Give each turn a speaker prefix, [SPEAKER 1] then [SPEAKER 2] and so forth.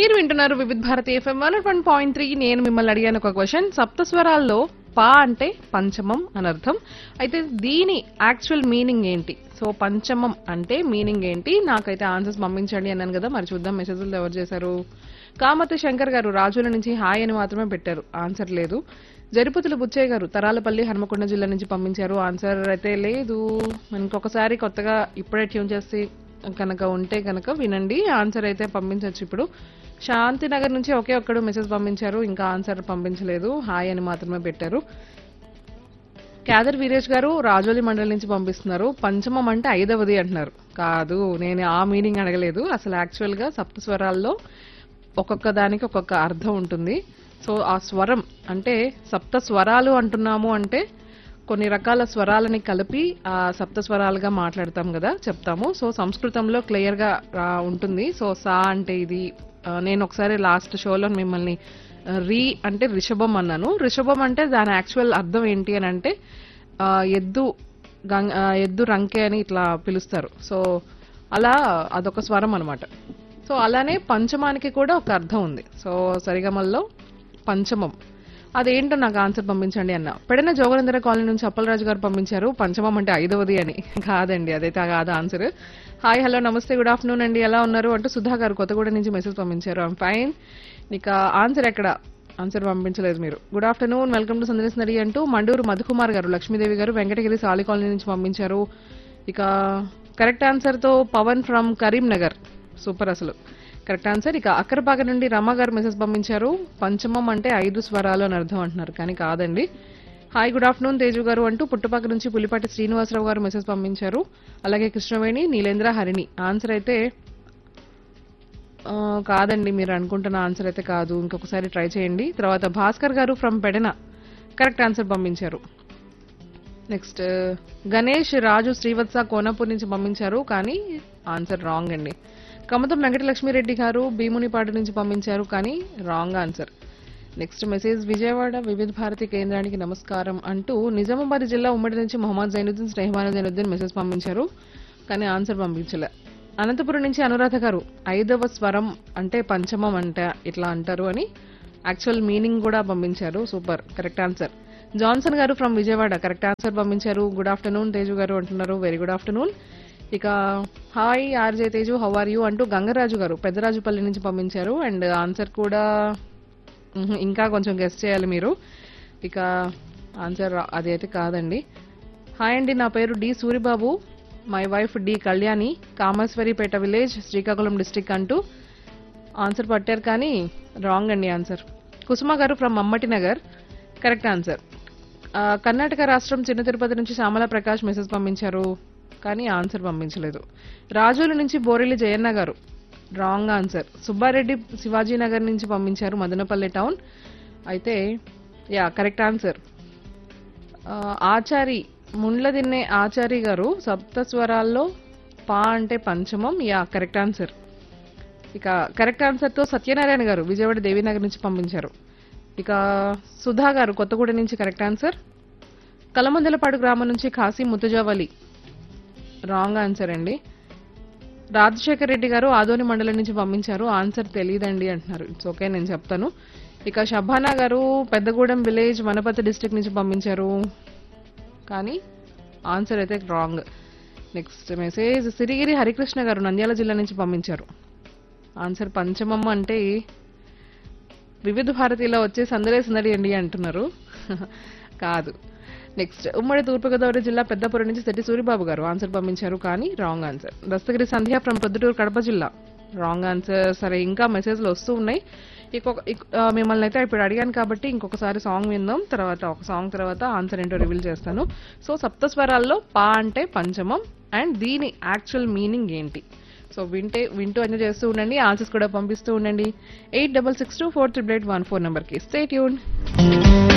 [SPEAKER 1] మీరు వింటున్నారు Vividh Bharati FM one one point three నేను మిమ్మల్ని అడిగాను ఒక క్వశ్చన్ సప్తస్వరాల్లో పా అంటే పంచమం అని అర్థం అయితే దీని యాక్చువల్ మీనింగ్ ఏంటి సో పంచమం అంటే మీనింగ్ ఏంటి నాకైతే ఆన్సర్స్ పంపించండి అన్నాను కదా మరి చూద్దాం మెసేజ్లు ఎవరు చేశారు కామతి శంకర్ గారు రాజుల నుంచి హాయ్ అని మాత్రమే పెట్టారు ఆన్సర్ లేదు జరిపుతుల బుచ్చయ్య గారు తరాలపల్లి హనుమకొండ జిల్లా నుంచి పంపించారు ఆన్సర్ అయితే లేదు ఇంకొకసారి కొత్తగా ఇప్పుడే ట్యూన్ చేసి కనుక ఉంటే కనుక వినండి ఆన్సర్ అయితే పంపించవచ్చు ఇప్పుడు శాంతినగర్ నుంచి ఒకే ఒక్కడు మెసేజ్ పంపించారు ఇంకా ఆన్సర్ పంపించలేదు హాయ్ అని మాత్రమే పెట్టారు క్యాదర్ వీరేష్ గారు రాజోలి మండలి నుంచి పంపిస్తున్నారు పంచమం అంటే ఐదవది అంటున్నారు కాదు నేను ఆ మీనింగ్ అడగలేదు అసలు యాక్చువల్ గా సప్త స్వరాల్లో ఒక్కొక్క దానికి ఒక్కొక్క అర్థం ఉంటుంది సో ఆ స్వరం అంటే సప్త స్వరాలు అంటున్నాము అంటే కొన్ని రకాల స్వరాలని కలిపి ఆ సప్త స్వరాలుగా మాట్లాడతాం కదా చెప్తాము సో సంస్కృతంలో క్లియర్ గా రా ఉంటుంది సో సా అంటే ఇది ఆ, నేను ఒకసారి లాస్ట్ షోలో మిమ్మల్ని ఆ, రీ అంటే రిషభం అన్నాను రిషభం అంటే దాని యాక్చువల్ అర్థం ఏంటి అని అంటే ఆ, ఎద్దు గంగ ఆ, ఎద్దు రంకే అని ఇట్లా పిలుస్తారు సో అలా అదొక స్వరం అన్నమాట సో అలానే పంచమానికి కూడా ఒక అర్థం ఉంది సో సరిగమల్లో పంచమం అదేంటో నాకు ఆన్సర్ పంపించండి అన్న పెడన జోగనందర కాలనీ నుంచి అప్పలరాజు గారు పంపించారు పంచమం అంటే ఐదవది అని కాదండి అదైతే కాదు ఆన్సర్ హాయ్ హలో నమస్తే గుడ్ ఆఫ్టర్నూన్ అండి ఎలా ఉన్నారు అంటూ సుధా గారు కొత్తగూడ నుంచి మెసేజ్ పంపించారు ఐమ్ ఫైన్ నీకు ఆన్సర్ ఎక్కడ ఆన్సర్ పంపించలేదు మీరు good afternoon welcome to Sandesh నడి అంటూ మండూరు మధుకుమార్ గారు లక్ష్మీదేవి గారు వెంకటగిరి సాలి కాలనీ నుంచి పంపించారు ఇక కరెక్ట్ ఆన్సర్ తో పవన్ ఫ్రమ్ కరీంనగర్ సూపర్ అసలు కరెక్ట్ ఆన్సర్ ఇక అక్కరపాక నుండి రమ గారు మెసేజ్ పంపించారు పంచమం అంటే ఐదు స్వరాలు అని అర్థం అంటున్నారు కానీ కాదండి హాయ్ గుడ్ ఆఫ్టర్నూన్ తేజు గారు అంటూ పుట్టపాక నుంచి పులిపాటి శ్రీనివాసరావు గారు మెసేజ్ పంపించారు అలాగే కృష్ణవేణి నీలేంద్ర హరిణి ఆన్సర్ అయితే ఆ, కాదండి మీరు అనుకుంటున్న ఆన్సర్ అయితే కాదు ఇంకొకసారి ట్రై చేయండి తర్వాత భాస్కర్ గారు ఫ్రమ్ పెడన కరెక్ట్ ఆన్సర్ పంపించారు నెక్స్ట్ గణేష్ రాజు శ్రీవత్స కోనపూర్ నుంచి పంపించారు కానీ ఆన్సర్ రాంగ్ అండి కమతం వెంకటలక్ష్మిరెడ్డి గారు భీమునిపాడు నుంచి పంపించారు కానీ wrong answer next message Vijayawada Vividha Bharati కేంద్రానికి నమస్కారం అంటూ నిజామాబాద్ జిల్లా ఉమ్మడి నుంచి మొహమ్మద్ జైనుద్దీన్ స్నేహమాన జైనుద్దీన్ మెసేజ్ పంపించారు కానీ ఆన్సర్ పంపించలే అనంతపురం నుంచి అనురాధ గారు ఐదవ స్వరం అంటే పంచమం అంట ఇట్లా అంటారు అని యాక్చువల్ మీనింగ్ కూడా పంపించారు సూపర్ కరెక్ట్ ఆన్సర్ జాన్సన్ గారు ఫ్రమ్ విజయవాడ కరెక్ట్ ఆన్సర్ పంపించారు గుడ్ ఆఫ్టర్నూన్ తేజు గారు అంటున్నారు వెరీ గుడ్ ఆఫ్టర్నూన్ ఇక hi RJ Teju how are you అంటూ గంగరాజు గారు పెద్దరాజుపల్లి నుంచి పంపించారు అండ్ ఆన్సర్ కూడా మ్హూ, ఇంకా కొంచెం గెస్ట్ చేయాలి మీరు ఇక ఆన్సర్ అది అయితే కాదండి హాయ్ అండి నా పేరు D Suribabu my wife D Kalyani Kameswaripeta village Srikakulam district అంటూ ఆన్సర్ పట్టారు కానీ రాంగ్ అండి ఆన్సర్ కుసుమ గారు from Mammati Nagar correct answer ఆ, కర్ణాటక రాష్ట్రం చిన్న తిరుపతి నుంచి శ్యామల ప్రకాష్ మెసేజ్ పంపించారు కానీ ఆన్సర్ పంపించలేదు రాజోలు నుంచి బోరెల్లి జయన్న గారు రాంగ్ ఆన్సర్ సుబ్బారెడ్డి శివాజీ నగర్ నుంచి పంపించారు మదనపల్లి టౌన్ అయితే యా కరెక్ట్ ఆన్సర్ ఆ, ఆచారి ముండ్ల దిన్నే ఆచారి గారు సప్త స్వరాల్లో పా అంటే పంచమం యా కరెక్ట్ ఆన్సర్ ఇక కరెక్ట్ ఆన్సర్ తో సత్యనారాయణ గారు విజయవాడ దేవీనగర్ నుంచి పంపించారు ఇక సుధా గారు కొత్తగూడ నుంచి కరెక్ట్ ఆన్సర్ కలమందలపాడు గ్రామం నుంచి ఖాసీ ముతుజావలి రాంగ్ ఆన్సర్ అండి రాజశేఖర్ రెడ్డి గారు ఆదోని మండలం నుంచి పంపించారు ఆన్సర్ తెలియదండి అంటున్నారు ఇట్స్ ఓకే నేను చెప్తాను ఇక షబానా గారు పెద్దగూడెం విలేజ్ వనపర్తి డిస్ట్రిక్ట్ నుంచి పంపించారు కానీ ఆన్సర్ అయితే wrong next message Sirigiri Harikrishna గారు నంద్యాల జిల్లా నుంచి పంపించారు ఆన్సర్ పంచమమ్మ అంటే వివిధ భారతిలో వచ్చే సందడే సందడి అండి అంటున్నారు కాదు నెక్స్ట్ ఉమ్మడి తూర్పుగోదావరి జిల్లా పెద్దపురం నుంచి శెట్టి సూరిబాబు గారు ఆన్సర్ పంపించారు కానీ wrong answer Dastagiri Sandhya from Proddatur Kadapa జిల్లా రాంగ్ ఆన్సర్ సరే ఇంకా మెసేజ్లు వస్తూ ఉన్నాయి ఇంకొక ఇక్- ఆ, మిమ్మల్ని అయితే ఇప్పుడు అడిగాను కాబట్టి ఇంకొకసారి సాంగ్ విందాం తర్వాత ఒక సాంగ్ తర్వాత ఆన్సర్ ఏంటో రివీల్ చేస్తాను సో సప్తస్వరాల్లో పా అంటే పంచమం అండ్ దీని యాక్చువల్ మీనింగ్ ఏంటి సో వింటే వింటూ ఎంజాయ్ చేస్తూ ఉండండి ఆన్సర్స్ కూడా పంపిస్తూ ఉండండి eight double six two four triple eight one four నెంబర్కి స్టే ట్యూన్